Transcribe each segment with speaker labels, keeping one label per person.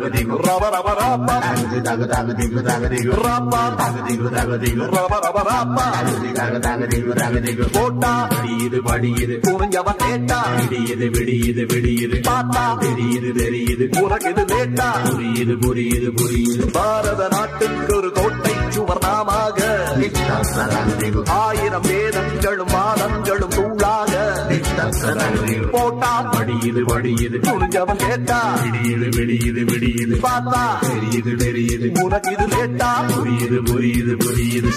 Speaker 1: தகதிகு ரப ரப ராப்பா
Speaker 2: தகதி தக தகதிகு தகதிகு
Speaker 1: ராப்பா
Speaker 2: தகதிகு தகதிகு
Speaker 1: ரப ரப ராப்பா
Speaker 2: தகதி தக தகதிகு தகதிகு
Speaker 1: போட்டா
Speaker 2: படியுது படியுது
Speaker 1: புரிஞ்சவன் கேட்டா
Speaker 2: விடியுது விடியுது விடியுது
Speaker 1: பார்த்தா
Speaker 2: தெரியுது தெரியுது
Speaker 1: உனக்கு இது லேட்டா
Speaker 2: புரியுது புரியுது புரியுது
Speaker 1: பாரத நாட்டுக்கு ஒரு கோட்டை சுவர் நாமாக
Speaker 2: தகதிகு
Speaker 1: ஆயிரம் வேதங்களும் வாதங்களும் தூளாக
Speaker 2: தகதிகு
Speaker 1: போட்டா
Speaker 2: படியுது படியுது
Speaker 1: புரிஞ்சவன் கேட்டா
Speaker 2: விடியுது விடியுது விடியுது
Speaker 1: பார்த்தா
Speaker 2: தெரியுது தெரியுது
Speaker 1: உனக்கு இது லேட்டா
Speaker 2: புரியுது புரியுது புரியுது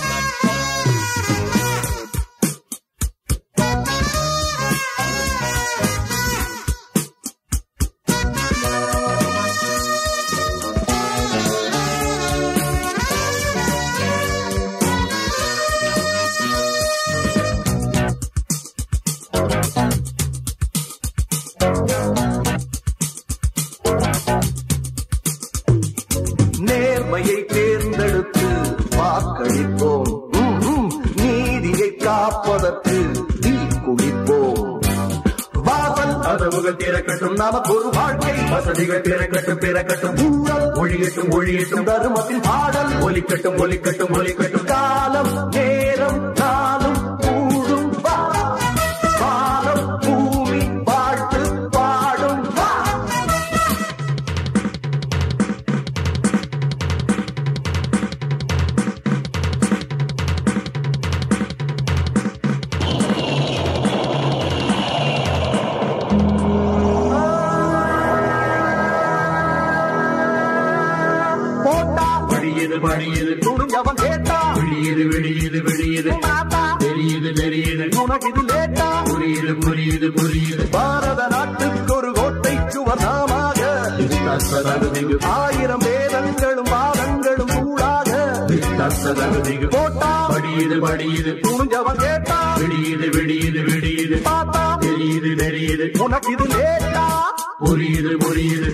Speaker 1: நேர்மையை தேர்ந்தெடுத்து வாக்களிப்போம் ம், ம். நீதியை காப்பதற்கு தீ குளிப்போம் வாசல்
Speaker 2: கதவுகள் திறக்கட்டும்
Speaker 1: நமக்கு ஒரு வாழ்க்கை
Speaker 2: வசதிகள் திறக்கட்டும் பிறக்கட்டும்
Speaker 1: ஊழல்
Speaker 2: ஒழியட்டும் ஒழியட்டும்
Speaker 1: தர்மத்தின் பாடல்
Speaker 2: ஒலிக்கட்டும் ஒலிக்கட்டும் ஒலிக்கட்டும்
Speaker 1: காலம் நேரம் நாளும் கூடும் வா. வானம் பூமி பாட்டு பாடும் வா. போட்டா
Speaker 2: படியுது படியுது
Speaker 1: துணிஞ்சவன் கேட்டா
Speaker 2: விடியுது விடியுது விடியுது
Speaker 1: பார்த்தா
Speaker 2: தெரியுது தெரியுது
Speaker 1: உனக்கு இது லேட்டா
Speaker 2: புரியுது புரியுது புரியுது
Speaker 1: பாரத நாட்டுக்கு ஒரு கோட்டை சுவர் நாமாக
Speaker 2: தகதிகு
Speaker 1: ஆயிரம் வேதங்களும் வாதங்களும் கூடாக
Speaker 2: தகதிகு
Speaker 1: போட்டா
Speaker 2: படியுது படியுது
Speaker 1: துணிஞ்சவன் கேட்டா
Speaker 2: விடியுது விடியுது விடியுது
Speaker 1: பார்த்தா
Speaker 2: தெரியுது தெரியுது
Speaker 1: உனக்கு இது லேட்டா
Speaker 2: புரியுது புரியுது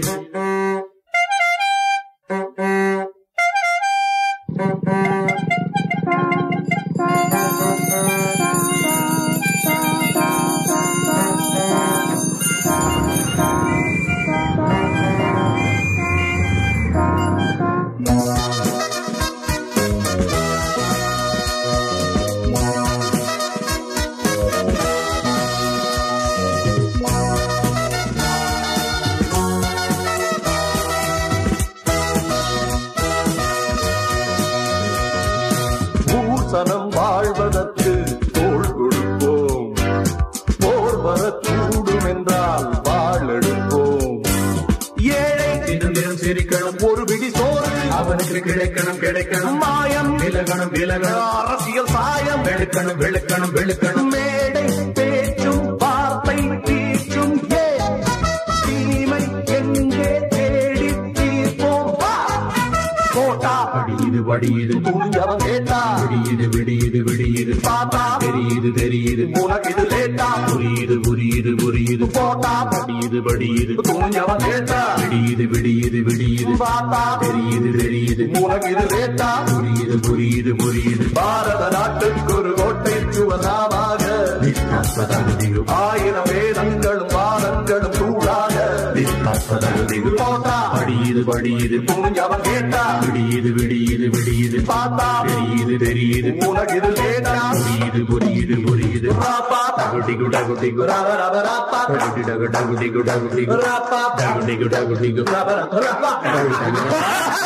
Speaker 1: பூசணம் வாழ்வதற்கு தோள் கொடுப்போம் போர் வரக்கூடும் என்றால் வாழெடுப்போம் ஏழை
Speaker 2: தினம் தினம் சிரிக்கணும்
Speaker 1: ஒரு பிடி சோறு
Speaker 2: அவனுக்கு கிடைக்கணும் கிடைக்கணும்
Speaker 1: மாயம்
Speaker 2: விலகணும் விலகணும்
Speaker 1: அரசியல் சாயம்
Speaker 2: வெளுக்கணும் வெளுக்கணும் வெளுக்கணும்
Speaker 1: மேடை பேச்சும் வார்த்தை தீச்சும் ஏன் தீமை எங்கே தேடி தீர்ப்போம் வா. போட்டா
Speaker 2: படியுது படியுது
Speaker 1: துணிஞ்சவன் கேட்டா
Speaker 2: விடியுது விடியுது விடியுது
Speaker 1: பார்த்தா
Speaker 2: தெரியுது தெரியுது
Speaker 1: உனக்கு இது லேட்டா
Speaker 2: புரியுது புரியுது புரியுது
Speaker 1: போட்டா
Speaker 2: படியுது படியுது
Speaker 1: துணிஞ்சவன் கேட்டா
Speaker 2: விடியுது விடியுது விடியுது
Speaker 1: பார்த்தா
Speaker 2: தெரியுது தெரியுது
Speaker 1: உனக்கு இது லேட்டா
Speaker 2: புரியுது புரியுது புரியுது
Speaker 1: பாரத நாட்டுக்கு ஒரு கோட்டை சுவதாமாக
Speaker 2: தகதிகு
Speaker 1: ஆயிரம் வேதங்களும் வாதங்களும் தூளாக
Speaker 2: தகதிகு
Speaker 1: போட்டா
Speaker 2: படியுது படியுது
Speaker 1: துணிஞ்சவன் கேட்டா
Speaker 2: விடியுது விடியுது விடியுது
Speaker 1: பார்த்தா
Speaker 2: தெரியுது தெரியுது
Speaker 1: உனக்கு இது லேட்டா
Speaker 2: புரியுது புரியுது புரியுது
Speaker 1: ராப்பா
Speaker 2: டகுடிகு டகுடிகு
Speaker 1: ரப ரப ராப்பா
Speaker 2: டகுடி டகு டகுடிகு டகுடிகு
Speaker 1: ராப்பா
Speaker 2: டகுடிகு டகுடிகு
Speaker 1: ரப ரப ராப்பா